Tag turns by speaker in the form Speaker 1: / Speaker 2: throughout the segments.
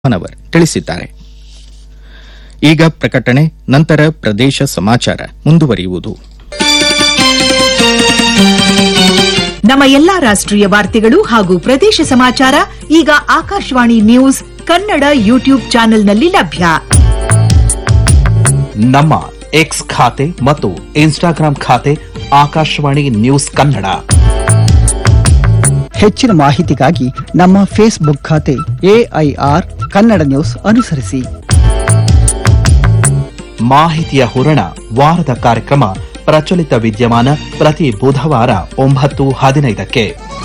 Speaker 1: ಮನವರ್ ತಿಳಿಸಿದ್ದಾರೆ ಈಗ ಪ್ರಕಟಣೆ ನಂತರ ಪ್ರದೇಶ ಸಮಾಚಾರ ಮುಂದುವರಿಯುವುದು
Speaker 2: ನಮ್ಮ ಎಲ್ಲಾ ರಾಷ್ಟ್ರೀಯ ವಾರ್ತೆಗಳು ಹಾಗೂ ಪ್ರದೇಶ ಸಮಾಚಾರ ಈಗ ಆಕಾಶವಾಣಿ ನ್ಯೂಸ್ ಕನ್ನಡ ಯೂಟ್ಯೂಬ್ ಚಾನೆಲ್ನಲ್ಲಿ ಲಭ್ಯ
Speaker 3: ನಮ್ಮ ಎಕ್ಸ್ ಖಾತೆ ಮತ್ತು ಇನ್ಸ್ಟಾಗ್ರಾಂ ಖಾತೆ ಆಕಾಶವಾಣಿ ನ್ಯೂಸ್ ಕನ್ನಡ
Speaker 4: ಹೆಚ್ಚಿನ ಮಾಹಿತಿಗಾಗಿ ನಮ್ಮ ಫೇಸ್ಬುಕ್ ಖಾತೆ ಎಐಆರ್ ಕನ್ನಡ ನ್ಯೂಸ್ ಅನುಸರಿಸಿ
Speaker 3: ಮಾಹಿತಿಯ ಹೂರಣ ವಾರದ ಕಾರ್ಯಕ್ರಮ ಪ್ರಚಲಿತ ವಿದ್ಯಮಾನ ಪ್ರತಿ ಬುಧವಾರ ಒಂಬತ್ತು ಹದಿನೈದಕ್ಕೆ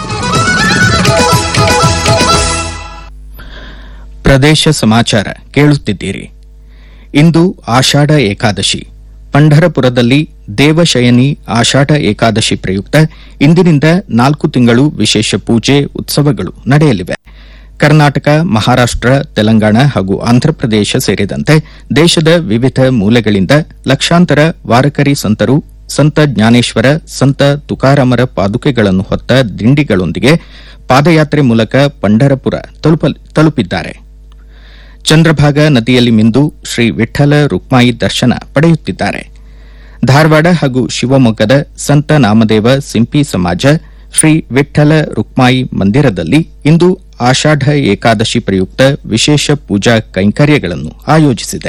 Speaker 1: ಪ್ರದೇಶ ಸಮಾಚಾರ ಕೇಳುತ್ತಿದ್ದೀರಿ ಇಂದು ಆಷಾಢ ಏಕಾದಶಿ ಪಂಢರಪುರದಲ್ಲಿ ದೇವಶಯನಿ ಆಷಾಢ ಏಕಾದಶಿ ಪ್ರಯುಕ್ತ ಇಂದಿನಿಂದ ನಾಲ್ಕು ತಿಂಗಳು ವಿಶೇಷ ಪೂಜೆ ಉತ್ಸವಗಳು ನಡೆಯಲಿವೆ ಕರ್ನಾಟಕ ಮಹಾರಾಷ್ಟ್ರ ತೆಲಂಗಾಣ ಹಾಗೂ ಆಂಧ್ರಪ್ರದೇಶ ಸೇರಿದಂತೆ ದೇಶದ ವಿವಿಧ ಮೂಲೆಗಳಿಂದ ಲಕ್ಷಾಂತರ ವಾರಕರಿ ಸಂತರು ಸಂತ ಜ್ಞಾನೇಶ್ವರ ಸಂತ ತುಕಾರಾಮರ ಪಾದುಕೆಗಳನ್ನು ಹೊತ್ತ ದಿಂಡಿಗಳೊಂದಿಗೆ ಪಾದಯಾತ್ರೆ ಮೂಲಕ ಪಂಢರಪುರ ತಲುಪಲ್- ತಲುಪಿದ್ದಾರೆ ಚಂದ್ರಭಾಗ ನದಿಯಲ್ಲಿ ಮಿಂದು ಶ್ರೀ ವಿಠ್ಠಲ ರುಕ್ಮಾಯಿ ದರ್ಶನ ಪಡೆಯುತ್ತಿದ್ದಾರೆ ಧಾರವಾಡ ಹಾಗೂ ಶಿವಮೊಗ್ಗದ ಸಂತ ನಾಮದೇವ ಸಿಂಪಿ ಸಮಾಜ ಶ್ರೀ ವಿಠ್ಠಲ ರುಕ್ಮಾಯಿ ಮಂದಿರದಲ್ಲಿ ಇಂದು ಆಷಾಢ ಏಕಾದಶಿ ಪ್ರಯುಕ್ತ ವಿಶೇಷ ಪೂಜಾ ಕೈಂಕರ್ಯಗಳನ್ನು ಆಯೋಜಿಸಿದೆ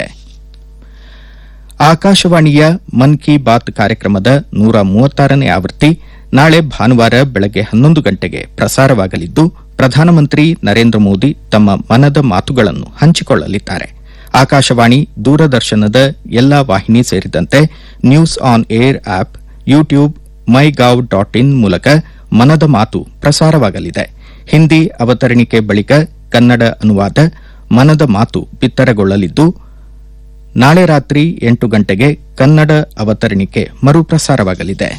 Speaker 1: ಆಕಾಶವಾಣಿಯ ಮನ್ ಕಿ ಬಾತ್ ಕಾರ್ಯಕ್ರಮದ ನೂರ ಮೂವತ್ತಾರನೇ ಆವೃತ್ತಿ ನಾಳೆ ಭಾನುವಾರ ಬೆಳಗ್ಗೆ ಹನ್ನೊಂದು ಗಂಟೆಗೆ ಪ್ರಸಾರವಾಗಲಿದ್ದು ಪ್ರಧಾನಮಂತ್ರಿ ನರೇಂದ್ರ ಮೋದಿ ತಮ್ಮ ಮನದ ಮಾತುಗಳನ್ನು ಹಂಚಿಕೊಳ್ಳಲಿದ್ದಾರೆ ಆಕಾಶವಾಣಿ ದೂರದರ್ಶನದ ಎಲ್ಲಾ ವಾಹಿನಿ ಸೇರಿದಂತೆ News on Air app YouTube MyGov dot in ಮೂಲಕ ಮನದ ಮಾತು ಪ್ರಸಾರವಾಗಲಿದೆ ಹಿಂದಿ ಅವತರಣಿಕೆ ಬಳಿಕ ಕನ್ನಡ ಅನುವಾದ ಮನದ ಮಾತು ಬಿತ್ತರಗೊಳ್ಳಲಿದ್ದು ನಾಳೆ ರಾತ್ರಿ ಎಂಟು ಗಂಟೆಗೆ ಕನ್ನಡ ಅವತರಣಿಕೆ ಮರುಪ್ರಸಾರವಾಗಲಿದೆ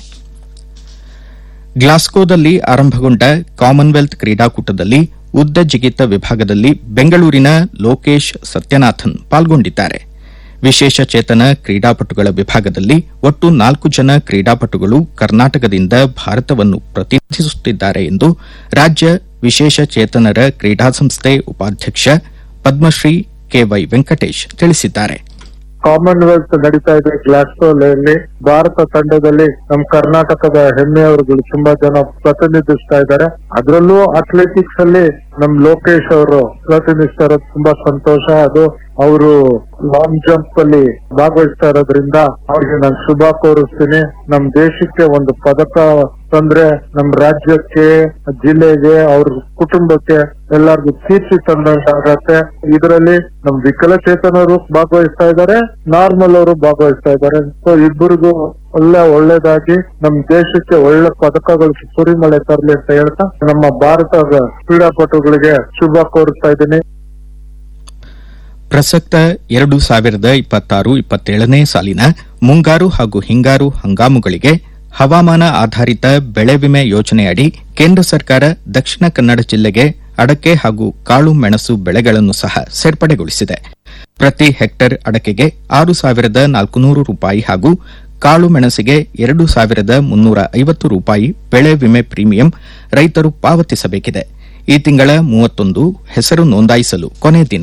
Speaker 1: ಗ್ಲಾಸ್ಗೋದಲ್ಲಿ ಆರಂಭಗೊಂಡ ಕಾಮನ್ವೆಲ್ತ್ ಕ್ರೀಡಾಕೂಟದಲ್ಲಿ ಉದ್ದ ಜಿಗಿತ ವಿಭಾಗದಲ್ಲಿ ಬೆಂಗಳೂರಿನ ಲೋಕೇಶ್ ಸತ್ಯನಾಥನ್ ಪಾಲ್ಗೊಂಡಿದ್ದಾರೆ ವಿಶೇಷ ಚೇತನ ಕ್ರೀಡಾಪಟುಗಳ ವಿಭಾಗದಲ್ಲಿ ಒಟ್ಟು ನಾಲ್ಕು ಜನ ಕ್ರೀಡಾಪಟುಗಳು ಕರ್ನಾಟಕದಿಂದ ಭಾರತವನ್ನು ಪ್ರತಿನಿಧಿಸುತ್ತಿದ್ದಾರೆ ಎಂದು ರಾಜ್ಯ ವಿಶೇಷ ಚೇತನರ ಕ್ರೀಡಾ ಸಂಸ್ಥೆ ಉಪಾಧ್ಯಕ್ಷ ಪದ್ಮಶ್ರೀ ಕೆವೈ ವೆಂಕಟೇಶ್ ತಿಳಿಸಿದ್ದಾರೆ
Speaker 5: ಕಾಮನ್ವೆಲ್ತ್ ನಡೀತಾ ಇದೆ ಗ್ಲಾಸ್ಗೋದಲ್ಲಿ ಭಾರತ ತಂಡದಲ್ಲಿ ನಮ್ಮ ಕರ್ನಾಟಕದ ಹೆಮ್ಮೆಯವರುಗಳು ತುಂಬಾ ಜನ ಪ್ರತಿನಿಧಿಸ್ತಾ ಇದ್ದಾರೆ ಅದರಲ್ಲೂ ಅಥ್ಲೆಟಿಕ್ಸ್ ಅಲ್ಲಿ ನಮ್ ಲೋಕೇಶ್ ಅವರು ಪ್ರತಿನಿಧಿಸ್ತಾ ಇರೋದು ತುಂಬಾ ಸಂತೋಷ ಅದು ಅವರು ಲಾಂಗ್ ಜಂಪ್ ಅಲ್ಲಿ ಭಾಗವಹಿಸ್ತಾ ಇರೋದ್ರಿಂದ ಅವ್ರಿಗೆ ನಾನು ಶುಭ ಕೋರಿಸ್ತೀನಿ ನಮ್ ದೇಶಕ್ಕೆ ಒಂದು ಪದಕ ತಂದ್ರೆ ನಮ್ ರಾಜ್ಯಕ್ಕೆ ಜಿಲ್ಲೆಗೆ ಅವ್ರ ಕುಟುಂಬಕ್ಕೆ ಎಲ್ಲರಿಗೂ ಕೀರ್ತಿ ತಂದಂತಾಗತ್ತೆ ಇದರಲ್ಲಿ ನಮ್ ವಿಕಲಚೇತನರು ಭಾಗವಹಿಸ್ತಾ ಇದ್ದಾರೆ ನಾರ್ಮಲ್ ಅವರು ಭಾಗವಹಿಸ್ತಾ ಇದ್ದಾರೆ ಸೊ ಇಬ್ಬರಿಗೂ ಒಳ್ಳೆ ಒಳ್ಳೇದಾಗಿ ನಮ್ ದೇಶಕ್ಕೆ ಒಳ್ಳೆ ಪದಕಗಳು ಸುರಿಮಳೆ ತರಲಿ ಅಂತ ಹೇಳ್ತಾ ನಮ್ಮ ಭಾರತದ ಕ್ರೀಡಾಪಟುಗಳಿಗೆ ಶುಭ ಕೋರಿಸ್ತಾ ಇದ್ದೀನಿ
Speaker 1: ಪ್ರಸಕ್ತ ಎರಡು ಸಾವಿರದ ಇಪ್ಪತ್ತಾರು ಇಪ್ಪತ್ತೇಳನೇ ಸಾಲಿನ ಮುಂಗಾರು ಹಾಗೂ ಹಿಂಗಾರು ಹಂಗಾಮುಗಳಿಗೆ ಹವಾಮಾನ ಆಧಾರಿತ ಬೆಳೆ ವಿಮೆ ಯೋಜನೆಯಡಿ ಕೇಂದ್ರ ಸರ್ಕಾರ ದಕ್ಷಿಣ ಕನ್ನಡ ಜಿಲ್ಲೆಗೆ ಅಡಕೆ ಹಾಗೂ ಕಾಳು ಮೆಣಸು ಬೆಳೆಗಳನ್ನು ಸಹ ಸೇರ್ಪಡೆಗೊಳಿಸಿದೆ ಪ್ರತಿ ಹೆಕ್ಟರ್ ಅಡಕೆಗೆ ಆರು ಸಾವಿರದ ನಾಲ್ಕುನೂರು ರೂಪಾಯಿ ಹಾಗೂ ಕಾಳು ಮೆಣಸಿಗೆ ಎರಡು ಸಾವಿರದ ಮುನ್ನೂರ ಐವತ್ತು ರೂಪಾಯಿ ಬೆಳೆ ವಿಮೆ ಪ್ರೀಮಿಯಂ ರೈತರು ಪಾವತಿಸಬೇಕಿದೆ ಈ ತಿಂಗಳ ಮೂವತ್ತೊಂದು ಹೆಸರು ನೋಂದಾಯಿಸಲು ಕೊನೆ ದಿನ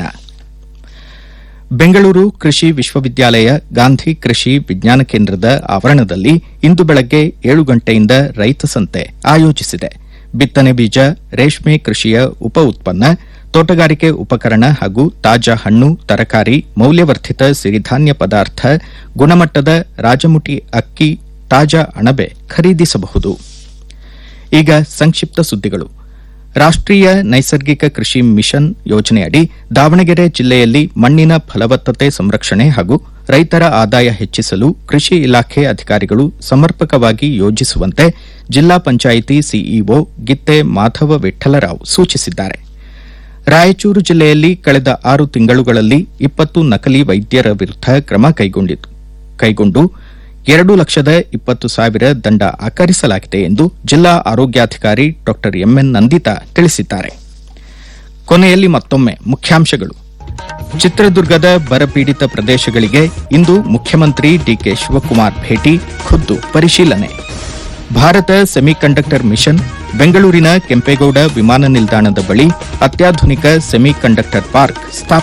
Speaker 1: ಬೆಂಗಳೂರು ಕೃಷಿ ವಿಶ್ವವಿದ್ಯಾಲಯ ಗಾಂಧಿ ಕೃಷಿ ವಿಜ್ಞಾನ ಕೇಂದ್ರದ ಆವರಣದಲ್ಲಿ ಇಂದು ಬೆಳಗ್ಗೆ ಏಳು ಗಂಟೆಯಿಂದ ರೈತ ಸಂತೆ ಆಯೋಜಿಸಿದೆ ಬಿತ್ತನೆ ಬೀಜ ರೇಷ್ಮೆ ಕೃಷಿಯ ಉಪ ಉತ್ಪನ್ನ ತೋಟಗಾರಿಕೆ ಉಪಕರಣ ಹಾಗೂ ತಾಜಾ ಹಣ್ಣು ತರಕಾರಿ ಮೌಲ್ಯವರ್ಧಿತ ಸಿರಿಧಾನ್ಯ ಪದಾರ್ಥ ಗುಣಮಟ್ಟದ ರಾಜಮುಟಿ ಅಕ್ಕಿ ತಾಜಾ ಅಣಬೆ ಖರೀದಿಸಬಹುದು ಈಗ ಸಂಕ್ಷಿಪ್ತ ಸುದ್ದಿಗಳು ರಾಷ್ಟ್ರೀಯ ನೈಸರ್ಗಿಕ ಕೃಷಿ ಮಿಷನ್ ಯೋಜನೆಯಡಿ ದಾವಣಗೆರೆ ಜಿಲ್ಲೆಯಲ್ಲಿ ಮಣ್ಣಿನ ಫಲವತ್ತತೆ ಸಂರಕ್ಷಣೆ ಹಾಗೂ ರೈತರ ಆದಾಯ ಹೆಚ್ಚಿಸಲು ಕೃಷಿ ಇಲಾಖೆ ಅಧಿಕಾರಿಗಳು ಸಮರ್ಪಕವಾಗಿ ಯೋಜಿಸುವಂತೆ ಜಿಲ್ಲಾ ಪಂಚಾಯಿತಿ ಸಿಇಒ ಗಿತ್ತೆ ಮಾಧವ ವಿಠ್ಠಲರಾವ್ ಸೂಚಿಸಿದ್ದಾರೆ ರಾಯಚೂರು ಜಿಲ್ಲೆಯಲ್ಲಿ ಕಳೆದ ಆರು ತಿಂಗಳುಗಳಲ್ಲಿ ಇಪ್ಪತ್ತು ನಕಲಿ ವೈದ್ಯರ ವಿರುದ್ಧ ಕ್ರಮ ಕೈಗೊಂಡಿದ್ದು ಕೈಗೊಂಡು ಎರಡು ಲಕ್ಷದ ಇಪ್ಪತ್ತು ಸಾವಿರ ದಂಡ ಆಕರಿಸಲಾಗಿದೆ ಎಂದು ಜಿಲ್ಲಾ ಆರೋಗ್ಯಾಧಿಕಾರಿ ಡಾ ಎಂಎನ್ ನಂದಿತಾ ತಿಳಿಸಿದ್ದಾರೆ ಕೊನೆಯಲ್ಲಿ ಮತ್ತೊಮ್ಮೆ ಮುಖ್ಯಾಂಶಗಳು ಚಿತ್ರದುರ್ಗದ ಬರಪೀಡಿತ ಪ್ರದೇಶಗಳಿಗೆ ಇಂದು ಮುಖ್ಯಮಂತ್ರಿ ಡಿಕೆ ಶಿವಕುಮಾರ್ ಭೇಟಿ ಖುದ್ದು ಪರಿಶೀಲನೆ ಭಾರತ ಸೆಮಿಕಂಡಕ್ಟರ್ ಮಿಷನ್ ಬೆಂಗಳೂರಿನ ಕೆಂಪೇಗೌಡ ವಿಮಾನ ನಿಲ್ದಾಣದ ಬಳಿ ಅತ್ಯಾಧುನಿಕ ಸೆಮಿಕಂಡಕ್ಟರ್ ಪಾರ್ಕ್ ಸ್ಥಾಪನೆ